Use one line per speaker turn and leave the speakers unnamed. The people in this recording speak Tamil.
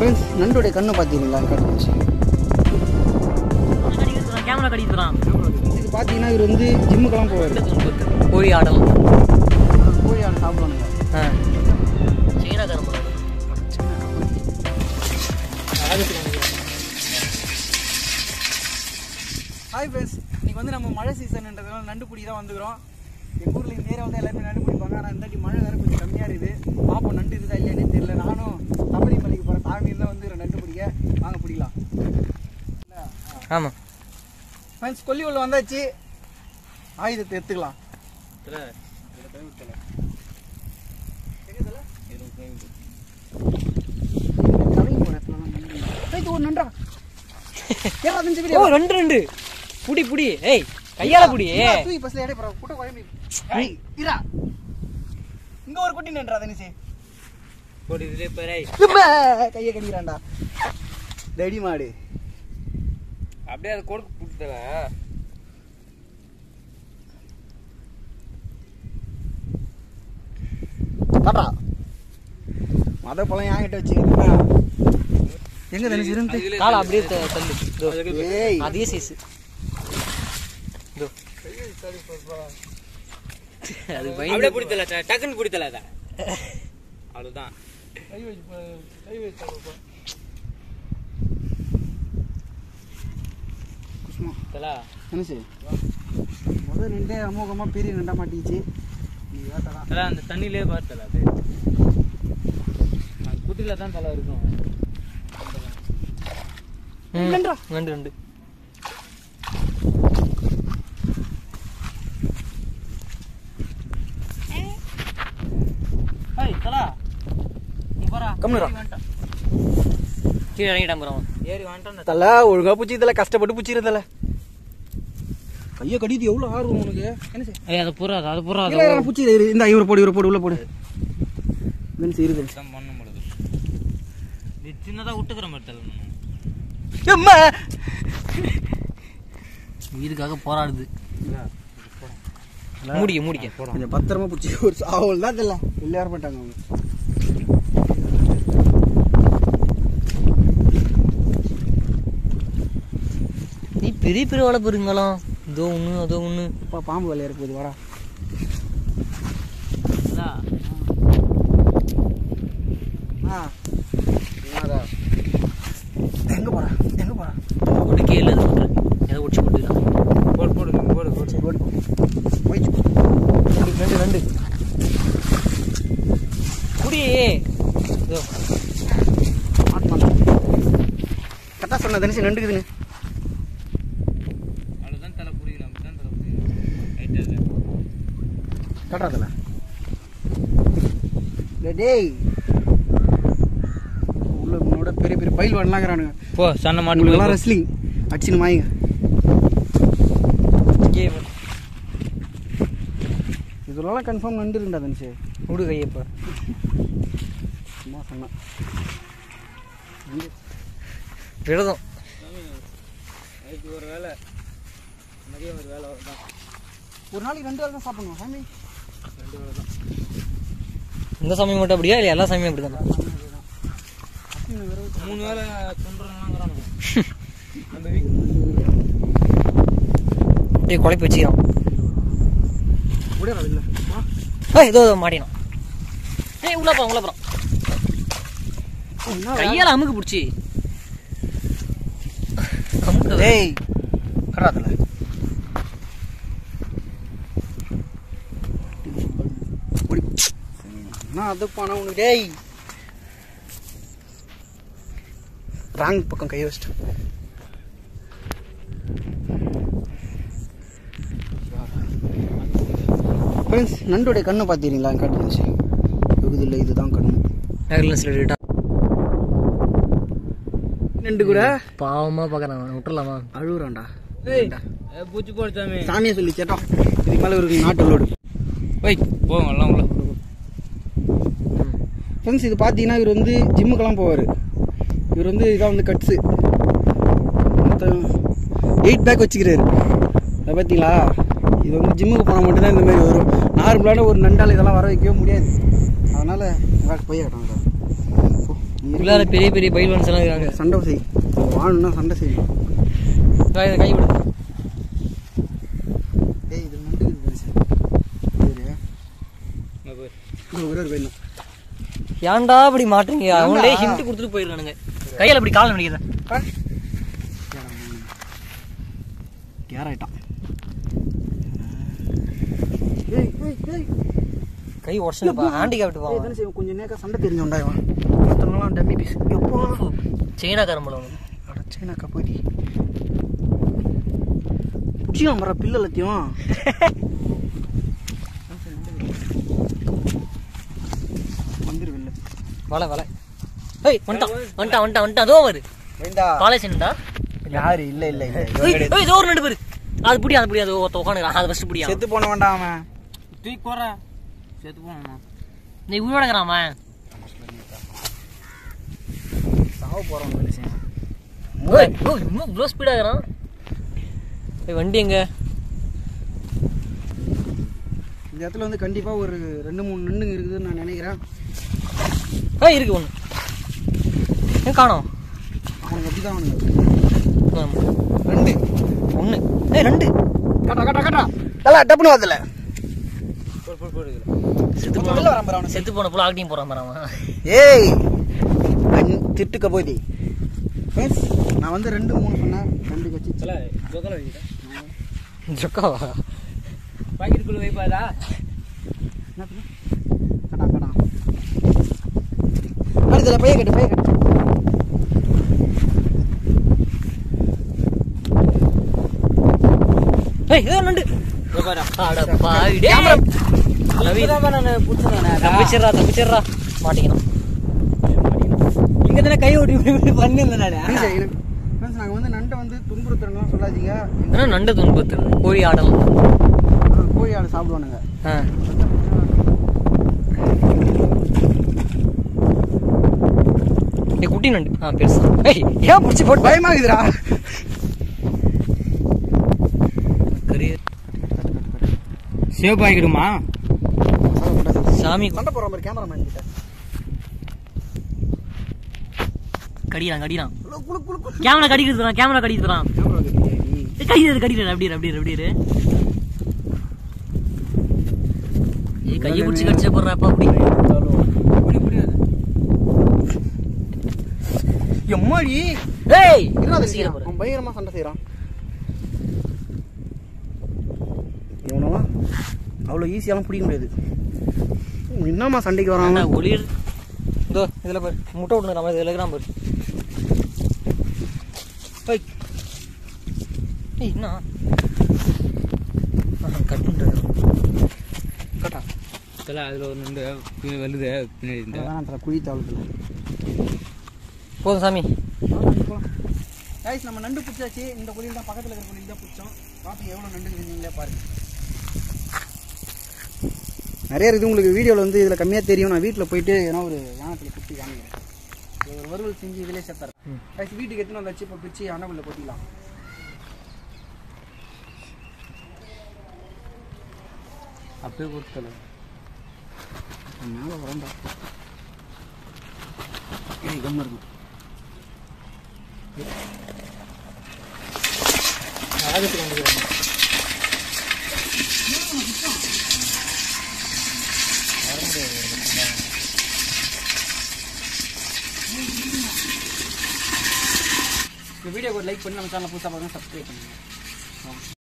ஃப்ரெண்ட்ஸ் நண்டுடைய கண்ணை பார்த்தீங்களா கட்டுச்சு
கேமரா கடிக்கிறான்
இது பார்த்தீங்கன்னா இவர் வந்து ஜிம்முக்கெல்லாம் போவார்
கோழி ஆடலாம்
கோழி ஆடு சாப்பிடுவானுங்க
ஆ சைனாக்காரன் போல
ஹாய் ஃப்ரெண்ட்ஸ் இன்னைக்கு வந்து நம்ம மழை சீசன்ன்றதுனால நண்டு பிடி தான் வந்துக்கிறோம் எங்கள் ஊரில் இந்த ஏரியா வந்து எல்லாருமே நண்டு பிடிப்பாங்க ஆனால் இந்த வாட்டி மழை வேறு கொஞ்சம் கம்மியாக இருக்குது பாப்போம் நண்டு இருக்குதா இல்லையானே தெரியல நானும் தம்பதி மலைக்கு போகிற தாமியில் தான் வந்து நண்டு பிடிக்க வாங்க பிடிக்கலாம்
ஆமாம்
ஃப்ரெண்ட்ஸ் கொல்லி உள்ள வந்தாச்சு ஆயுதத்தை எடுத்துக்கலாம் ஒரு நன்றா ஏன் அதஞ்சு
ஓ ரெண்டு ரெண்டு புடி புடி ஏய் கையால புடி
தூக்கி பஸ்ல எடை போற குட்ட குழம்பி ஏய் இரா இங்க ஒரு குட்டி நின்றா தனிசே
போடி இதுல பாரு
கைய கடிக்கிறான்டா ரெடி மாடு
அப்படியே அது கொடுக்கு புடித்தல
தாட்டா மத பழம் என்கிட்ட வச்சுக்கிறேன் எங்க தனிச்சு இருந்து
கால அப்படியே த- தள்ளு இதோ.
ஏய்
அதே சைஸ் அது
அப்படியே பிடித்தல டக்குன்னு பிடித்தல அத அவ்வளவுதான்
குஷ்மா
தலா
தனிச்சு முதல் ரெண்டே அமோகமா பெரிய நண்டா மாட்டிச்சு நீ வேட்டதான்
தலா அந்த தண்ணியிலே பார்த்தல அது அந்த குட்டில தான் தலை இருக்கும்
நண்டு ரெண்டு ரெண்டு
ஏய் தலா நீ போறா
கம்முனுடா.
ஏறி வந்துட்டான்.
கீழே இறங்கிட்டான் போறான்
ஏறி வந்துட்டான்
தல ஒழுங்கா பூச்சி இதில் கஷ்டப்பட்டு பூச்சிருந்தல கையை கடிது எவ்வளோ ஆர்வம் உனக்கு என்ன செய்ய
ஏய் அது புறாது அது புறாது
இல்ல, இல்ல, பூச்சி இரு, இந்த இவரை போடு இவரை போடு உள்ள போடு என்ன செய்யுது
தான் பண்ண முடியுது நீ சின்னதா விட்டுக்கிற மாதிரி தலை நான்.
எம்மா
இதுக்காக போராடுது மூடிக்க மூடிக்க
கொஞ்சம் பத்திரமா பூச்சி ஒரு சாவல் தான் தெரியல இல்லை யார மாட்டாங்க அவங்க
நீ பெரிய பெரிய வள பெருங்கலாம் இதோ ஒண்ணு அதோ ஒண்ணு
அப்பா பாம்பு விளையாட போகுது வரா
தலா,
ஆ என்னடா? எங்க போறா எங்க போறா
ஒட்டு கீழே இது பண்ற ஏதோ ஒடிச்சு போட்டுக்கலாம்
போடு போடு போடு போடு
சரி ஓடி போயிடுச்சு ரெண்டு ரெண்டு ரெண்டு
குடி இதோ
ஆத்மா கரெக்டாக சொன்ன தனிச்சு நண்டுக்குதுன்னு
அவ்வளவுதான் தலை புரியல அப்படிதான் தலை புரியல ரைட் அது
கட்டுறதில்ல டேய் உள்ள உன்னோட பெரிய பெரிய பயில் வரலாங்கிறானுங்க
போ சண்டை மாட்டு
உங்களுக்கெல்லாம் ரெஸ்லிங் அடிச்சுன்னு மாயுங்க இதெல்லாம் கன்ஃபார்ம் நண்டு இருக்குண்டா தனுஷு
விடு கையப்பா
சும்மா சொன்னேன்
விரதம்
அதுக்கு ஒரு வேலை மதியம் ஒரு வேலை தான்
ஒரு நாளைக்கு ரெண்டு வேலை தான் சாப்பிடணும் சாமி
ரெண்டு வேலை தான்
இந்த சமயம் மட்டும் அப்படியா இல்லை எல்லா சமயம் அப்படி தானே
மூணு வேலை தொண்டுறானுங்க அந்த வீக்
அப்படியே குழப்பி வச்சுக்கிறான்
முடியாது இல்லை
ஏய் இதோ இதோ மாட்டினான் ஏய் உள்ள போறான் உள்ள போறான் கையால அமுக்கு பிடிச்சி அமுக்கு
டேய் கடாதல ஓடி நான் அது போன உனக்கு டேய் ராங் பக்கம் கை வச்சிட்டு ஃப்ரெண்ட்ஸ் நண்டுடைய கண்ணை பார்த்தீங்களா காட்டுச்சு இருக்குது இல்லை இதுதான் கண்ணு
நகரில் சொல்லிட்டான்
நண்டு கூட
பாவமா பார்க்கறான் விட்டுறலாமா
அழுகுறான்டா
பூச்சி போடு சாமி
சாமியை சொல்லி சேட்டோம் இதுக்கு மேலே ஒரு நாட்டு லோடு
போய் போங்க எல்லாம் உள்ள
ஃப்ரெண்ட்ஸ் இது பார்த்தீங்கன்னா இவர் வந்து ஜிம்முக்கெல்லாம் போவார் இவர் வந்து இதான் வந்து கட்ஸு மொத்தம் எயிட் பேக் வச்சுக்கிறாரு அதை பார்த்தீங்களா இது வந்து ஜிம்முக்கு போனால் மட்டும்தான் இந்த மாதிரி வரும் நார்மலான ஒரு நண்டால் இதெல்லாம் வர வைக்கவே முடியாது அதனால் போய் கட்டணும் சார்
உள்ளார பெரிய பெரிய பைல்வான்ஸ் எல்லாம் இருக்காங்க
சண்டை செய் வாழணும்னா சண்டை செய்யணும்
கை கை விடு
ஏய் இது நண்டு இருக்குது சரி
இங்க போய்.
இது ஒரே ஒரு போயிடணும்
ஏன்டா இப்படி மாட்டுறீங்க அவங்களே ஹிண்ட் கொடுத்துட்டு போயிருக்கானுங்க கையில இப்படி கால் நினைக்கிறேன்
கேர் ஆயிட்டான் ஏய் ஏய் ஏய்
கை உடச்சுப்பா ஹேண்டிகேப்ட்
ஏய்,
போவாங்க
இதானே செய்வோம். கொஞ்சம் நேரம் சண்டை தெரிஞ்சவன்டா இவன் மற்றவங்களாம் டம்மி பீஸ் எப்போ
சைனா கரம்பலம்
அடச்சேனாக்கா போய் பிடிச்சிக்கலாம் மர பில்லு எல்லாத்தையும் வந்துரு வெளில
வலை வலை ஏய் வந்துட்டான் வந்துட்டான் வந்துட்டான் வந்துட்டான் அதோ வரு
வேண்டா
பாலேசன்டா
யாரு இல்ல இல்ல இல்ல
ஏய் ஏய் இதோ ஒரு ரெண்டு பேர் அது புடி அது புடி அது ஒருத்த உட்காந்து அது ஃபர்ஸ்ட் புடியா
செத்து போன வேண்டாம் அவன்
தூக்கி போற செத்து போனா
நீ உயிரோட இருக்கிறான் அவன்
சாவ போறவன் மனுஷன்
ஏய், ஓ, இன்னும் இவ்வளோ ஸ்பீடாக இருக்கிறான் ஏய் வண்டி எங்க
இந்த இடத்துல வந்து கண்டிப்பா ஒரு ரெண்டு மூணு நண்டுங்க இருக்குதுன்னு நான் நினைக்கிறேன்
ஏய் இருக்கு ஒன்று ஏன் காணோம்
அவனுக்கு அப்படிதான் அவனுங்க ரெண்டு
ஒன்று ஏய் ரெண்டு
கட்டா கட்டா கட்டா நல்லா டப்புன்னு வரல
போடு போடு போடு இதுல.
செத்து
வெளில
போன
வரான் பாரு அவனுக்கு.
செத்து போன போல ஆக்டிங் போகிறான் பாரு அவன்
ஏய் அன்- திட்டுக்க போதி Friends, நான் வந்து ரெண்டு மூணு சொன்னேன் ரெண்டு கட்சி
தல, ஜோக்கால வைக்கிறா.
ஜொக்காவா
பாக்கெட்டுக்குள்ள வைப்பாதா
என்ன பண்ணு? கடா கடா அடுத்தல பைய கட்டு பைய கட்டு
ஏய் இதோ நண்டு அட பாவி டேய் ரவி
நான் புடிச்சேன்
தப்பிச்சிடுறா தப்பிச்சிடுறா மாட்டிக்கணும்
இங்க தானே கை ஓட்டி இப்படி பண்ணிருந்தேன்
Friends, எனக்கு- friends, நாங்க வந்து நண்டை வந்து துன்புறுத்துறோம்லாம் சொல்லாதீங்க
என்ன நண்டு துன்புத்து கோழி ஆடலாம்
ஆனா, கோழி ஆடு சாப்பிடுவானுங்க
ஆ ஏய் குட்டி நண்டு ஆ பெருசா ஏய் ஏன் பிடிச்சி போட்டு
பயமாகுதுடா
கறி
சேவ் ஆகிடுமா
சாமி
சண்டை போடுற மாதிரி கேமராமேன் கிட்ட
கடிக்கிறான் கடிக்கிறான்
குளு, குளு, குளு, குளு.
கேமரா கடிக்கிறான் கேமரா கடிக்கிறான்
கேமரா கட்டிட்டியா நீ?
கடிக்கிறது கடிக்கிறது அப்படி இரு, அப்படி இரு, அப்படி இரு. ஏய் கையை பிடிச்சி கடிச்ச போடுறப்ப அப்படி
புடி புரியாது
எம்மாடி
ஏய்
இருடா,
சீக்கிரம் போடு.
அவன் பயங்கரமா சண்டை செய்யறான் இவனெல்லாம் அவ்வளோ ஈஸியாலாம் பிடிக்க முடியாது உம், என்னம்மா சண்டைக்கு வரான்
ஏன்டா,
அவன்?
ஒளிர் இதோ இதுல பாரு முட்டை விட்டு நம்ம இதுல இருக்கிறான் பாரு ஏய் ஏய் என்ன கட் பண்ணிட்டு
கட்டா
தல அதுல ஒரு நண்டு பின்னாடி வருது பின்னாடி இந்த
அதான் தர குழி தாவலத்தில்
போதும் சாமி
கைஸ் நம்ம நண்டு பிடிச்சாச்சு இந்த குழியில் தான் பக்கத்தில் இருக்கிற குழியில் தான் பிடிச்சோம் பார்த்து எவ்வளோ நண்டு இருக்குதுங்களே பாருங்க நிறைய இருக்குது உங்களுக்கு வீடியோவில் வந்து இதில் கம்மியாக தெரியும் நான் வீட்டில் போயிட்டு ஏன்னா ஒரு யானத்தில் குத்தி காமிக்கிறேன் இது ஒரு வறுவல் செஞ்சு இதிலே சேர்த்துறேன் கைஸ் வீட்டுக்கு எடுத்துன்னு வந்தாச்சு இப்போ பிடிச்சி அணவுல கொட்டிக்கலாம்
அப்படியே கொடுத்தல
மேலே வரண்டா ஏய் கம்ம இருக்கும்
அழகத்துக்கு வந்துக்கிறாங்க
இந்த வீடியோக்கு ஒரு லைக் பண்ணி நம்ம சேனலை புதுசாக பார்க்கணும் சப்ஸ்கிரைப் பண்ணுங்க